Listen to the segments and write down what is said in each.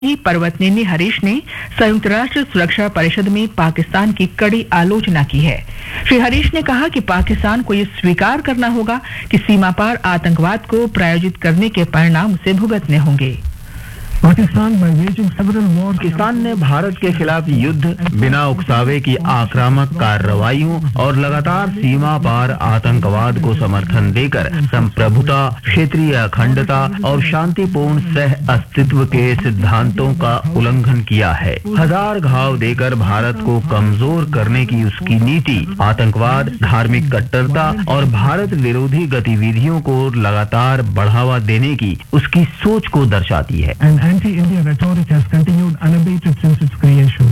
ही पर्वतनेनी हरीश ने संयुक्त राष्ट्र सुरक्षा परिषद में पाकिस्तान की कड़ी आलोचना की है श्री हरीश ने कहा कि पाकिस्तान को ये स्वीकार करना होगा कि सीमा पार आतंकवाद को प्रायोजित करने के परिणाम उसे भुगतने होंगे Pakistan, by waging several wars, Pakistan ने भारत के खिलाफ युद्ध बिना उकसावे की आक्रामक कार्रवाइयों और लगातार सीमा पार आतंकवाद को समर्थन देकर संप्रभुता क्षेत्रीय अखंडता और शांतिपूर्ण सह अस्तित्व के सिद्धांतों का उल्लंघन किया है हजार घाव देकर भारत को कमजोर करने की उसकी नीति आतंकवाद धार्मिक कट्टरता और भारत विरोधी गतिविधियों को लगातार बढ़ावा देने की उसकी सोच को दर्शाती है and anti-India rhetoric has continued unabated since its creation.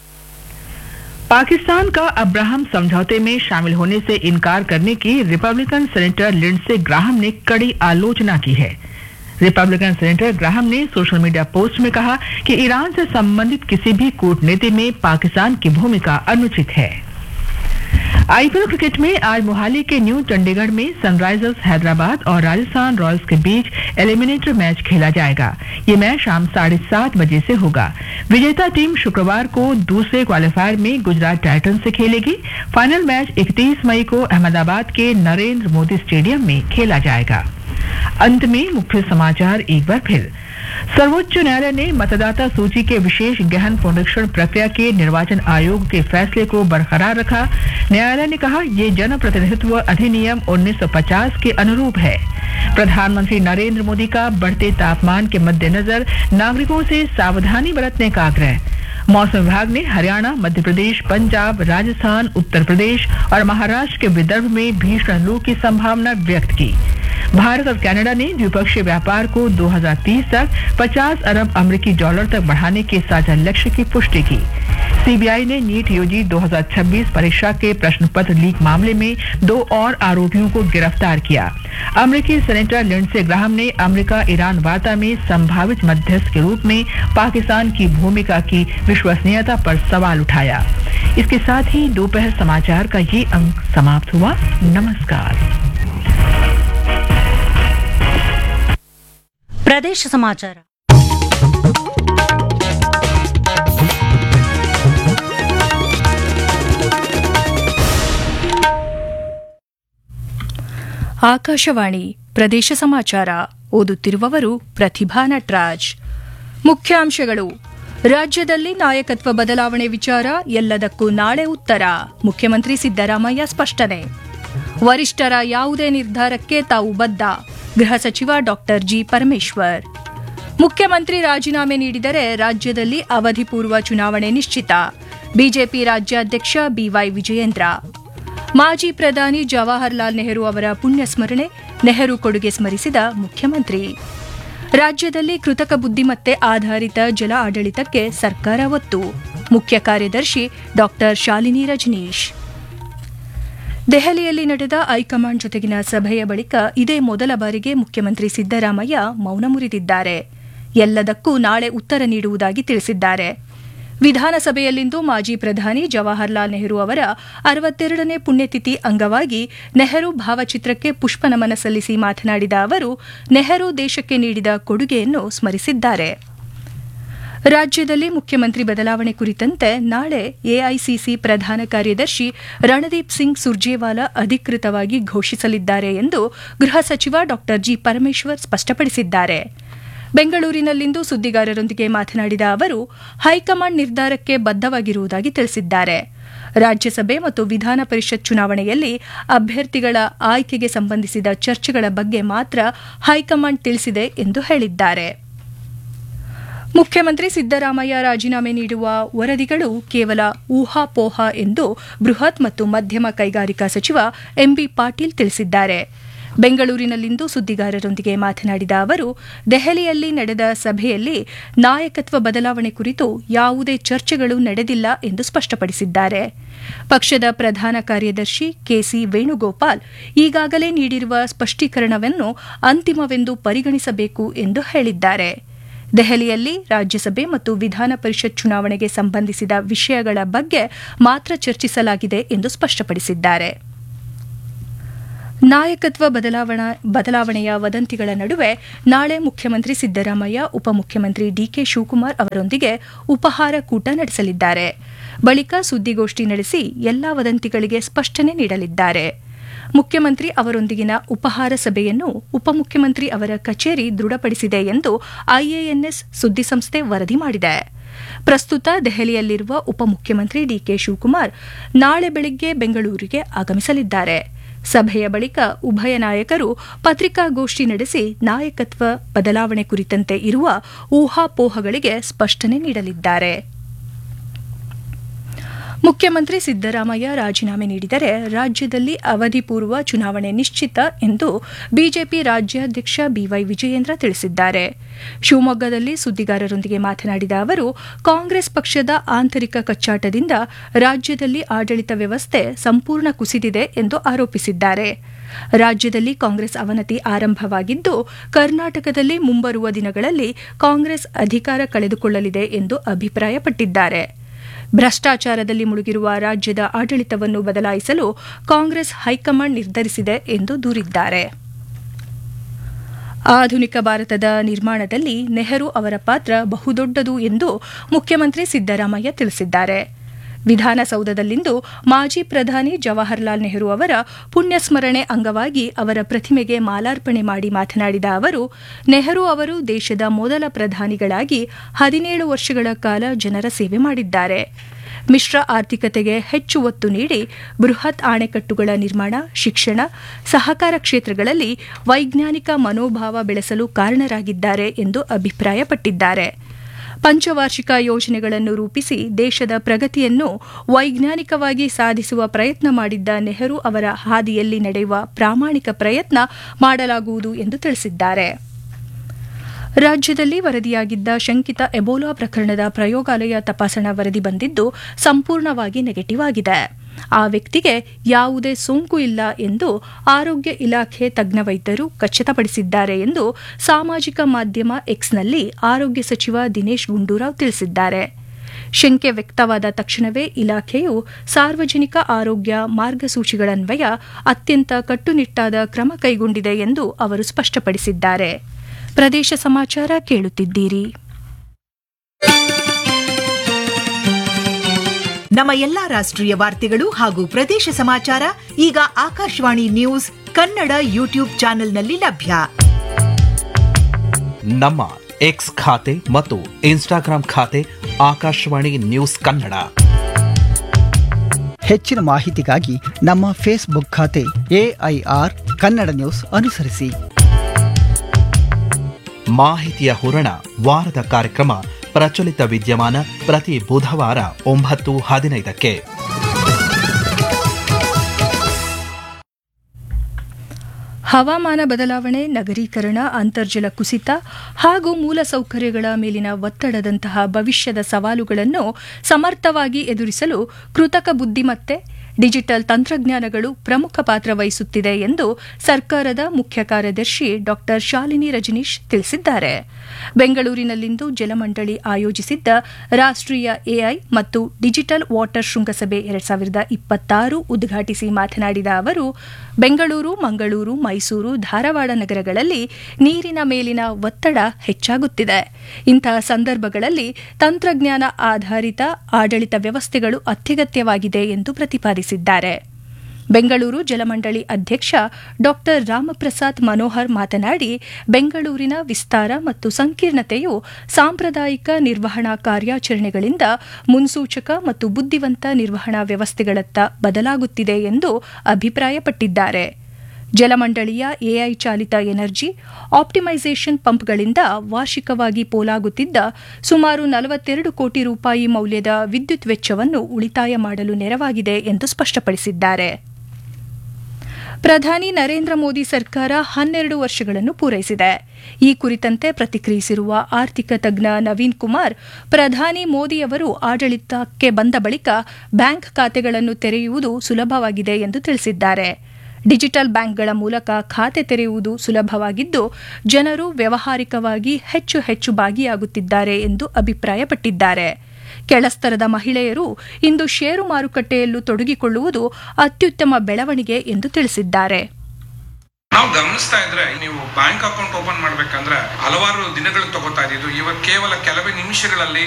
Pakistan का अब्राहम समझौते में शामिल होने से इनकार करने की रिपब्लिकन सेनेटर लिंडसे ग्राहम ने कड़ी आलोचना की है रिपब्लिकन सेनेटर ग्राहम ने सोशल मीडिया पोस्ट में कहा कि ईरान से संबंधित किसी भी कूटनीति में पाकिस्तान की भूमिका अनुचित है आईपीएल क्रिकेट में आज मोहाली के न्यू चंडीगढ़ में सनराइजर्स हैदराबाद और राजस्थान रॉयल्स के बीच एलिमिनेटर मैच खेला जाएगा ये मैच शाम साढ़े सात बजे से होगा विजेता टीम शुक्रवार को दूसरे क्वालिफायर में गुजरात टाइटन से खेलेगी फाइनल मैच 31 मई को अहमदाबाद के नरेंद्र मोदी स्टेडियम में खेला जाएगा अंत में मुख्य समाचार एक बार फिर सर्वोच्च न्यायालय ने मतदाता सूची के विशेष गहन पुनरीक्षण प्रक्रिया के निर्वाचन आयोग के फैसले को बरकरार रखा न्यायालय ने कहा ये जन प्रतिनिधित्व अधिनियम 1950 के अनुरूप है प्रधानमंत्री नरेंद्र मोदी का बढ़ते तापमान के मद्देनजर नागरिकों से सावधानी बरतने का आग्रह मौसम विभाग ने हरियाणा मध्य प्रदेश पंजाब राजस्थान उत्तर प्रदेश और महाराष्ट्र के विदर्भ में भीषण लू की संभावना व्यक्त की भारत और कनाडा ने द्विपक्षीय व्यापार को 2030 तक 50 अरब अमेरिकी डॉलर तक बढ़ाने के साझा लक्ष्य की पुष्टि की सीबीआई ने नीट यूजी 2026 परीक्षा के प्रश्न पत्र लीक मामले में दो और आरोपियों को गिरफ्तार किया अमेरिकी सेनेटर लिंडसे ग्राहम ने अमेरिका ईरान वार्ता में संभावित मध्यस्थ के रूप में पाकिस्तान की भूमिका की विश्वसनीयता पर सवाल उठाया इसके साथ ही दोपहर समाचार का ये अंक समाप्त हुआ नमस्कार ಪ್ರದೇಶ ಸಮಾಚಾರ ಆಕಾಶವಾಣಿ ಪ್ರದೇಶ ಸಮಾಚಾರ ಓದುತ್ತಿರುವವರು ಪ್ರತಿಭಾ ನಟ್ರಾಜ್ ಮುಖ್ಯಾಂಶಗಳು ರಾಜ್ಯದಲ್ಲಿ ನಾಯಕತ್ವ ಬದಲಾವಣೆ ವಿಚಾರ ಎಲ್ಲದಕ್ಕೂ ನಾಳೆ ಉತ್ತರ ಮುಖ್ಯಮಂತ್ರಿ ಸಿದ್ದರಾಮಯ್ಯ ಸ್ಪಷ್ಟನೆ ವರಿಷ್ಠರ ಯಾವುದೇ ನಿರ್ಧಾರಕ್ಕೆ ತಾವು ಬದ್ಧ ಗೃಹ ಸಚಿವ ಡಾಕ್ಟರ್ ಜಿ ಪರಮೇಶ್ವರ್ ಮುಖ್ಯಮಂತ್ರಿ ರಾಜೀನಾಮೆ ನೀಡಿದರೆ ರಾಜ್ಯದಲ್ಲಿ ಅವಧಿ ಪೂರ್ವ ಚುನಾವಣೆ ನಿಶ್ಚಿತ ಬಿಜೆಪಿ ರಾಜ್ಯಾಧ್ಯಕ್ಷ ಬಿವೈ ವಿಜಯೇಂದ್ರ ಮಾಜಿ ಪ್ರಧಾನಿ ಜವಾಹರ್ಲಾಲ್ ನೆಹರು ಅವರ ಪುಣ್ಯ ಸ್ಮರಣೆ ನೆಹರು ಕೊಡುಗೆ ಸ್ಮರಿಸಿದ ಮುಖ್ಯಮಂತ್ರಿ ರಾಜ್ಯದಲ್ಲಿ ಕೃತಕ ಬುದ್ದಿಮತ್ತೆ ಆಧಾರಿತ ಜಲ ಆಡಳಿತಕ್ಕೆ ಸರ್ಕಾರ ಒತ್ತು ಮುಖ್ಯ ಕಾರ್ಯದರ್ಶಿ ಡಾಕ್ಟರ್ ಶಾಲಿನಿ ರಜನೀಶ್ ದೆಹಲಿಯಲ್ಲಿ ನಡೆದ ಹೈಕಮಾಂಡ್ ಜೊತೆಗಿನ ಸಭೆಯ ಬಳಿಕ ಇದೇ ಮೊದಲ ಬಾರಿಗೆ ಮುಖ್ಯಮಂತ್ರಿ ಸಿದ್ದರಾಮಯ್ಯ ಮೌನ ಮುರಿದಿದ್ದಾರೆ ಎಲ್ಲದಕ್ಕೂ ನಾಳೆ ಉತ್ತರ ನೀಡುವುದಾಗಿ ತಿಳಿಸಿದ್ದಾರೆ ವಿಧಾನಸಭೆಯಲ್ಲಿಂದು ಮಾಜಿ ಪ್ರಧಾನಿ ಜವಾಹರ್ಲಾಲ್ ನೆಹರು ಅವರ ಅರವತ್ತೆರಡನೇ ಪುಣ್ಯತಿಥಿ ಅಂಗವಾಗಿ ನೆಹರು ಭಾವಚಿತ್ರಕ್ಕೆ ಪುಷ್ಪನಮನ ಸಲ್ಲಿಸಿ ಮಾತನಾಡಿದ ಅವರು ನೆಹರು ದೇಶಕ್ಕೆ ನೀಡಿದ ಕೊಡುಗೆಯನ್ನು ಸ್ಮರಿಸಿದ್ದಾರೆ ರಾಜ್ಯದಲ್ಲಿ ಮುಖ್ಯಮಂತ್ರಿ ಬದಲಾವಣೆ ಕುರಿತಂತೆ ನಾಳೆ ಎಐಸಿಸಿ ಪ್ರಧಾನ ಕಾರ್ಯದರ್ಶಿ ರಣದೀಪ್ ಸಿಂಗ್ ಸುರ್ಜೇವಾಲಾ ಅಧಿಕೃತವಾಗಿ ಘೋಷಿಸಲಿದ್ದಾರೆ ಎಂದು ಗೃಹ ಸಚಿವ ಡಾಕ್ಟರ್ ಜಿ ಪರಮೇಶ್ವರ್ ಸ್ಪಷ್ಟಪಡಿಸಿದ್ದಾರೆ ಬೆಂಗಳೂರಿನಲ್ಲಿಂದು ಸುದ್ದಿಗಾರರೊಂದಿಗೆ ಮಾತನಾಡಿದ ಅವರು ಹೈಕಮಾಂಡ್ ನಿರ್ಧಾರಕ್ಕೆ ಬದ್ಧವಾಗಿರುವುದಾಗಿ ತಿಳಿಸಿದ್ದಾರೆ ರಾಜ್ಯಸಭೆ ಮತ್ತು ವಿಧಾನ ಪರಿಷತ್ ಚುನಾವಣೆಯಲ್ಲಿ ಅಭ್ಯರ್ಥಿಗಳ ಆಯ್ಕೆಗೆ ಸಂಬಂಧಿಸಿದ ಚರ್ಚೆಗಳ ಬಗ್ಗೆ ಮಾತ್ರ ಹೈಕಮಾಂಡ್ ತಿಳಿಸಿದೆ ಎಂದು ಹೇಳಿದ್ದಾರೆ ಮುಖ್ಯಮಂತ್ರಿ ಸಿದ್ದರಾಮಯ್ಯ ರಾಜೀನಾಮೆ ನೀಡುವ ವರದಿಗಳು ಕೇವಲ ಊಹಾಪೋಹ ಎಂದು ಬೃಹತ್ ಮತ್ತು ಮಧ್ಯಮ ಕೈಗಾರಿಕಾ ಸಚಿವ ಎಂಬಿ ಪಾಟೀಲ್ ತಿಳಿಸಿದ್ದಾರೆ ಬೆಂಗಳೂರಿನಲ್ಲಿಂದು ಸುದ್ದಿಗಾರರೊಂದಿಗೆ ಮಾತನಾಡಿದ ಅವರು ದೆಹಲಿಯಲ್ಲಿ ನಡೆದ ಸಭೆಯಲ್ಲಿ ನಾಯಕತ್ವ ಬದಲಾವಣೆ ಕುರಿತು ಯಾವುದೇ ಚರ್ಚೆಗಳು ನಡೆದಿಲ್ಲ ಎಂದು ಸ್ಪಷ್ಟಪಡಿಸಿದ್ದಾರೆ ಪಕ್ಷದ ಪ್ರಧಾನ ಕಾರ್ಯದರ್ಶಿ ಕೆಸಿ ವೇಣುಗೋಪಾಲ್ ಈಗಾಗಲೇ ನೀಡಿರುವ ಸ್ಪಷ್ಟೀಕರಣವನ್ನು ಅಂತಿಮವೆಂದು ಪರಿಗಣಿಸಬೇಕು ಎಂದು ಹೇಳಿದ್ದಾರೆ ದೆಹಲಿಯಲ್ಲಿ ರಾಜ್ಯಸಭೆ ಮತ್ತು ವಿಧಾನ ಪರಿಷತ್ ಚುನಾವಣೆಗೆ ಸಂಬಂಧಿಸಿದ ವಿಷಯಗಳ ಬಗ್ಗೆ ಮಾತ್ರ ಚರ್ಚಿಸಲಾಗಿದೆ ಎಂದು ಸ್ಪಷ್ಟಪಡಿಸಿದ್ದಾರೆ ನಾಯಕತ್ವ ಬದಲಾವಣಾ ಬದಲಾವಣೆಯ ವದಂತಿಗಳ ನಡುವೆ ನಾಳೆ ಮುಖ್ಯಮಂತ್ರಿ ಸಿದ್ದರಾಮಯ್ಯ ಉಪಮುಖ್ಯಮಂತ್ರಿ ಡಿಕೆ ಶಿವಕುಮಾರ್ ಅವರೊಂದಿಗೆ ಉಪಹಾರ ಕೂಟ ನಡೆಸಲಿದ್ದಾರೆ ಬಳಿಕ ಸುದ್ದಿಗೋಷ್ಠಿ ನಡೆಸಿ ಎಲ್ಲಾ ವದಂತಿಗಳಿಗೆ ಸ್ಪಷ್ಟನೆ ನೀಡಲಿದ್ದಾರೆ ಮುಖ್ಯಮಂತ್ರಿ ಅವರೊಂದಿಗಿನ ಉಪಹಾರ ಸಭೆಯನ್ನು ಉಪಮುಖ್ಯಮಂತ್ರಿ ಅವರ ಕಚೇರಿ ದೃಢಪಡಿಸಿದೆ ಎಂದು ಐಎಎನ್ಎಸ್ ಸುದ್ದಿಸಂಸ್ಥೆ ವರದಿ ಮಾಡಿದೆ ಪ್ರಸ್ತುತ ದೆಹಲಿಯಲ್ಲಿರುವ ಉಪಮುಖ್ಯಮಂತ್ರಿ ಡಿಕೆ ಶಿವಕುಮಾರ್ ನಾಳೆ ಬೆಳಗ್ಗೆ ಬೆಂಗಳೂರಿಗೆ ಆಗಮಿಸಲಿದ್ದಾರೆ ಸಭೆಯ ಬಳಿಕ ಉಭಯ ನಾಯಕರು ಪತ್ರಿಕಾಗೋಷ್ಠಿ ನಡೆಸಿ ನಾಯಕತ್ವ ಬದಲಾವಣೆ ಕುರಿತಂತೆ ಇರುವ ಊಹಾಪೋಹಗಳಿಗೆ ಸ್ಪಷ್ಟನೆ ನೀಡಲಿದ್ದಾರೆ ಮುಖ್ಯಮಂತ್ರಿ ಸಿದ್ದರಾಮಯ್ಯ ರಾಜೀನಾಮೆ ನೀಡಿದರೆ ರಾಜ್ಯದಲ್ಲಿ ಅವಧಿ ಪೂರ್ವ ಚುನಾವಣೆ ನಿಶ್ಚಿತ ಎಂದು ಬಿಜೆಪಿ ರಾಜ್ಯಾಧ್ಯಕ್ಷ ಬಿವೈ ವಿಜಯೇಂದ್ರ ತಿಳಿಸಿದ್ದಾರೆ ಶಿವಮೊಗ್ಗದಲ್ಲಿ ಸುದ್ದಿಗಾರರೊಂದಿಗೆ ಮಾತನಾಡಿದ ಅವರು ಕಾಂಗ್ರೆಸ್ ಪಕ್ಷದ ಆಂತರಿಕ ಕಚ್ಚಾಟದಿಂದ ರಾಜ್ಯದಲ್ಲಿ ಆಡಳಿತ ವ್ಯವಸ್ಥೆ ಸಂಪೂರ್ಣ ಕುಸಿದಿದೆ ಎಂದು ಆರೋಪಿಸಿದ್ದಾರೆ ರಾಜ್ಯದಲ್ಲಿ ಕಾಂಗ್ರೆಸ್ ಅವನತಿ ಆರಂಭವಾಗಿದ್ದು ಕರ್ನಾಟಕದಲ್ಲಿ ಮುಂಬರುವ ದಿನಗಳಲ್ಲಿ ಕಾಂಗ್ರೆಸ್ ಅಧಿಕಾರ ಕಳೆದುಕೊಳ್ಳಲಿದೆ ಎಂದು ಅಭಿಪ್ರಾಯಪಟ್ಟಿದ್ದಾರೆ ಭ್ರಷ್ಟಾಚಾರದಲ್ಲಿ ಮುಳುಗಿರುವ ರಾಜ್ಯದ ಆಡಳಿತವನ್ನು ಬದಲಾಯಿಸಲು ಕಾಂಗ್ರೆಸ್ ಹೈಕಮಾಂಡ್ ನಿರ್ಧರಿಸಿದೆ ಎಂದು ದೂರಿದ್ದಾರೆ ಆಧುನಿಕ ಭಾರತದ ನಿರ್ಮಾಣದಲ್ಲಿ ನೆಹರು ಅವರ ಪಾತ್ರ ಬಹುದೊಡ್ಡದು ಎಂದು ಮುಖ್ಯಮಂತ್ರಿ ಸಿದ್ದರಾಮಯ್ಯ ತಿಳಿಸಿದ್ದಾರೆ ವಿಧಾನಸೌಧದಲ್ಲಿಂದು ಮಾಜಿ ಪ್ರಧಾನಿ ಜವಾಹರ್ಲಾಲ್ ನೆಹರು ಅವರ ಪುಣ್ಯಸ್ಮರಣೆ ಅಂಗವಾಗಿ ಅವರ ಪ್ರತಿಮೆಗೆ ಮಾಲಾರ್ಪಣೆ ಮಾಡಿ ಮಾತನಾಡಿದ ಅವರು ನೆಹರು ಅವರು ದೇಶದ ಮೊದಲ ಪ್ರಧಾನಿಗಳಾಗಿ ಹದಿನೇಳು ವರ್ಷಗಳ ಕಾಲ ಜನರ ಸೇವೆ ಮಾಡಿದ್ದಾರೆ ಮಿಶ್ರ ಆರ್ಥಿಕತೆಗೆ ಹೆಚ್ಚು ಒತ್ತು ನೀಡಿ ಬೃಹತ್ ಅಣೆಕಟ್ಟುಗಳ ನಿರ್ಮಾಣ ಶಿಕ್ಷಣ ಸಹಕಾರ ಕ್ಷೇತ್ರಗಳಲ್ಲಿ ವೈಜ್ಞಾನಿಕ ಮನೋಭಾವ ಬೆಳೆಸಲು ಕಾರಣರಾಗಿದ್ದಾರೆ ಎಂದು ಅಭಿಪ್ರಾಯಪಟ್ಟಿದ್ದಾರೆ ಪಂಚವಾರ್ಷಿಕ ಯೋಜನೆಗಳನ್ನು ರೂಪಿಸಿ ದೇಶದ ಪ್ರಗತಿಯನ್ನು ವೈಜ್ಞಾನಿಕವಾಗಿ ಸಾಧಿಸುವ ಪ್ರಯತ್ನ ಮಾಡಿದ್ದ ನೆಹರು ಅವರ ಹಾದಿಯಲ್ಲಿ ನಡೆಯುವ ಪ್ರಾಮಾಣಿಕ ಪ್ರಯತ್ನ ಮಾಡಲಾಗುವುದು ಎಂದು ತಿಳಿಸಿದ್ದಾರೆ ರಾಜ್ಯದಲ್ಲಿ ವರದಿಯಾಗಿದ್ದ ಶಂಕಿತ ಎಬೋಲಾ ಪ್ರಕರಣದ ಪ್ರಯೋಗಾಲಯ ತಪಾಸಣಾ ವರದಿ ಬಂದಿದ್ದು ಸಂಪೂರ್ಣವಾಗಿ ನೆಗೆಟಿವ್ ಆಗಿದೆ ಆ ವ್ಯಕ್ತಿಗೆ ಯಾವುದೇ ಸೋಂಕು ಇಲ್ಲ ಎಂದು ಆರೋಗ್ಯ ಇಲಾಖೆ ತಜ್ಞ ವೈದ್ಯರು ಖಚಿತಪಡಿಸಿದ್ದಾರೆ ಎಂದು ಸಾಮಾಜಿಕ ಮಾಧ್ಯಮ ಎಕ್ಸ್ನಲ್ಲಿ ಆರೋಗ್ಯ ಸಚಿವ ದಿನೇಶ್ ಗುಂಡೂರಾವ್ ತಿಳಿಸಿದ್ದಾರೆ ಶಂಕೆ ವ್ಯಕ್ತವಾದ ತಕ್ಷಣವೇ ಇಲಾಖೆಯು ಸಾರ್ವಜನಿಕ ಆರೋಗ್ಯ ಮಾರ್ಗಸೂಚಿಗಳನ್ವಯ ಅತ್ಯಂತ ಕಟ್ಟುನಿಟ್ಟಾದ ಕ್ರಮ ಕೈಗೊಂಡಿದೆ ಎಂದು ಅವರು ಸ್ಪಷ್ಟಪಡಿಸಿದ್ದಾರೆ ಪ್ರದೇಶ ಸಮಾಚಾರ ಕೇಳುತ್ತಿದ್ದೀರಿ ನಮ್ಮ ಎಲ್ಲಾ ರಾಷ್ಟ್ರೀಯ ವಾರ್ತೆಗಳು ಹಾಗೂ ಪ್ರದೇಶ ಸಮಾಚಾರ ಈಗ ಆಕಾಶವಾಣಿ ನ್ಯೂಸ್ ಕನ್ನಡ ಯೂಟ್ಯೂಬ್ ಚಾನೆಲ್ನಲ್ಲಿ ಲಭ್ಯ ನಮ್ಮ ಎಕ್ಸ್ ಖಾತೆ ಮತ್ತು ಇನ್ಸ್ಟಾಗ್ರಾಂ ಖಾತೆ ಆಕಾಶವಾಣಿ ನ್ಯೂಸ್ ಕನ್ನಡ ಹೆಚ್ಚಿನ ಮಾಹಿತಿಗಾಗಿ ನಮ್ಮ ಫೇಸ್ಬುಕ್ ಖಾತೆ ಎಐಆರ್ ಕನ್ನಡ ನ್ಯೂಸ್ ಅನುಸರಿಸಿ ಮಾಹಿತಿಯ ಹೂರಣ ವಾರದ ಕಾರ್ಯಕ್ರಮ ಪ್ರಚಲಿತ ವಿದ್ಯಮಾನ ಪ್ರತಿ ಬುಧವಾರ ಒಂಬತ್ತು ಹದಿನೈದಕ್ಕೆ ಹವಾಮಾನ ಬದಲಾವಣೆ ನಗರೀಕರಣ ಅಂತರ್ಜಲ ಕುಸಿತ ಹಾಗೂ ಮೂಲಸೌಕರ್ಯಗಳ ಮೇಲಿನ ಒತ್ತಡದಂತಹ ಭವಿಷ್ಯದ ಸವಾಲುಗಳನ್ನು ಸಮರ್ಥವಾಗಿ ಎದುರಿಸಲು ಕೃತಕ ಬುದ್ಧಿಮತ್ತೆ ಡಿಜಿಟಲ್ ತಂತ್ರಜ್ಞಾನಗಳು ಪ್ರಮುಖ ಪಾತ್ರ ವಹಿಸುತ್ತಿದೆ ಎಂದು ಸರ್ಕಾರದ ಮುಖ್ಯ ಕಾರ್ಯದರ್ಶಿ ಡಾ ಶಾಲಿನಿ ರಜನೀಶ್ ತಿಳಿಸಿದ್ದಾರೆ ಬೆಂಗಳೂರಿನಲ್ಲಿಂದು ಜಲಮಂಡಳಿ ಆಯೋಜಿಸಿದ್ದ ರಾಷ್ಟ್ರೀಯ ಎಐ ಮತ್ತು ಡಿಜಿಟಲ್ ವಾಟರ್ ಶೃಂಗಸಭೆ ಎರಡ್ ಸಾವಿರದ ಇಪ್ಪತ್ತಾರು ಉದ್ಘಾಟಿಸಿ ಮಾತನಾಡಿದ ಅವರು ಬೆಂಗಳೂರು ಮಂಗಳೂರು ಮೈಸೂರು ಧಾರವಾಡ ನಗರಗಳಲ್ಲಿ ನೀರಿನ ಮೇಲಿನ ಒತ್ತಡ ಹೆಚ್ಚಾಗುತ್ತಿದೆ ಇಂತಹ ಸಂದರ್ಭಗಳಲ್ಲಿ ತಂತ್ರಜ್ಞಾನ ಆಧಾರಿತ ಆಡಳಿತ ವ್ಯವಸ್ಥೆಗಳು ಅತ್ಯಗತ್ಯವಾಗಿದೆ ಎಂದು ಪ್ರತಿಪಾದಿಸಿದ್ದಾರೆ ಬೆಂಗಳೂರು ಜಲಮಂಡಳಿ ಅಧ್ಯಕ್ಷ ಡಾ ರಾಮಪ್ರಸಾದ್ ಮನೋಹರ್ ಮಾತನಾಡಿ ಬೆಂಗಳೂರಿನ ವಿಸ್ತಾರ ಮತ್ತು ಸಂಕೀರ್ಣತೆಯು ಸಾಂಪ್ರದಾಯಿಕ ನಿರ್ವಹಣಾ ಕಾರ್ಯಾಚರಣೆಗಳಿಂದ ಮುನ್ಸೂಚಕ ಮತ್ತು ಬುದ್ಧಿವಂತ ನಿರ್ವಹಣಾ ವ್ಯವಸ್ಥೆಗಳತ್ತ ಬದಲಾಗುತ್ತಿದೆ ಎಂದು ಅಭಿಪ್ರಾಯಪಟ್ಟಿದ್ದಾರೆ ಜಲಮಂಡಳಿಯ ಎಐ ಚಾಲಿತ ಎನರ್ಜಿ ಆಪ್ಟಿಮೈಸೇಷನ್ ಪಂಪ್ಗಳಿಂದ ವಾರ್ಷಿಕವಾಗಿ ಪೋಲಾಗುತ್ತಿದ್ದ ಸುಮಾರು ನಲವತ್ತೆರಡು ಕೋಟಿ ರೂಪಾಯಿ ಮೌಲ್ಯದ ವಿದ್ಯುತ್ ವೆಚ್ಚವನ್ನು ಉಳಿತಾಯ ಮಾಡಲು ನೆರವಾಗಿದೆ ಎಂದು ಸ್ಪಷ್ಟಪಡಿಸಿದ್ದಾರೆ ಪ್ರಧಾನಿ ನರೇಂದ್ರ ಮೋದಿ ಸರ್ಕಾರ ಹನ್ನೆರಡು ವರ್ಷಗಳನ್ನು ಪೂರೈಸಿದೆ ಈ ಕುರಿತಂತೆ ಪ್ರತಿಕ್ರಿಯಿಸಿರುವ ಆರ್ಥಿಕ ತಜ್ಞ ನವೀನ್ ಕುಮಾರ್ ಪ್ರಧಾನಿ ಮೋದಿಯವರು ಆಡಳಿತಕ್ಕೆ ಬಂದ ಬಳಿಕ ಬ್ಯಾಂಕ್ ಖಾತೆಗಳನ್ನು ತೆರೆಯುವುದು ಸುಲಭವಾಗಿದೆ ಎಂದು ತಿಳಿಸಿದ್ದಾರೆ ಡಿಜಿಟಲ್ ಬ್ಯಾಂಕ್ಗಳ ಮೂಲಕ ಖಾತೆ ತೆರೆಯುವುದು ಸುಲಭವಾಗಿದ್ದು ಜನರು ವ್ಯವಹಾರಿಕವಾಗಿ ಹೆಚ್ಚು ಹೆಚ್ಚು ಭಾಗಿಯಾಗುತ್ತಿದ್ದಾರೆ ಎಂದು ಅಭಿಪ್ರಾಯಪಟ್ಟಿದ್ದಾರೆ ಕೆಳಸ್ತರದ ಮಹಿಳೆಯರು ಇಂದು ಷೇರು ಮಾರುಕಟ್ಟೆಯಲ್ಲೂ ತೊಡಗಿಕೊಳ್ಳುವುದು ಅತ್ಯುತ್ತಮ ಬೆಳವಣಿಗೆ ಎಂದು ತಿಳಿಸಿದ್ದಾರೆ ನಾವು ಗಮನಿಸ್ತಾ ಇದ್ರೆ ನೀವು ಬ್ಯಾಂಕ್ ಅಕೌಂಟ್ ಓಪನ್ ಮಾಡ್ಬೇಕಂದ್ರೆ ಹಲವಾರು ದಿನಗಳು ತಗೋತಾ ಇದ್ದು ಇವಾಗ ಕೇವಲ ಕೆಲವೇ ನಿಮಿಷಗಳಲ್ಲಿ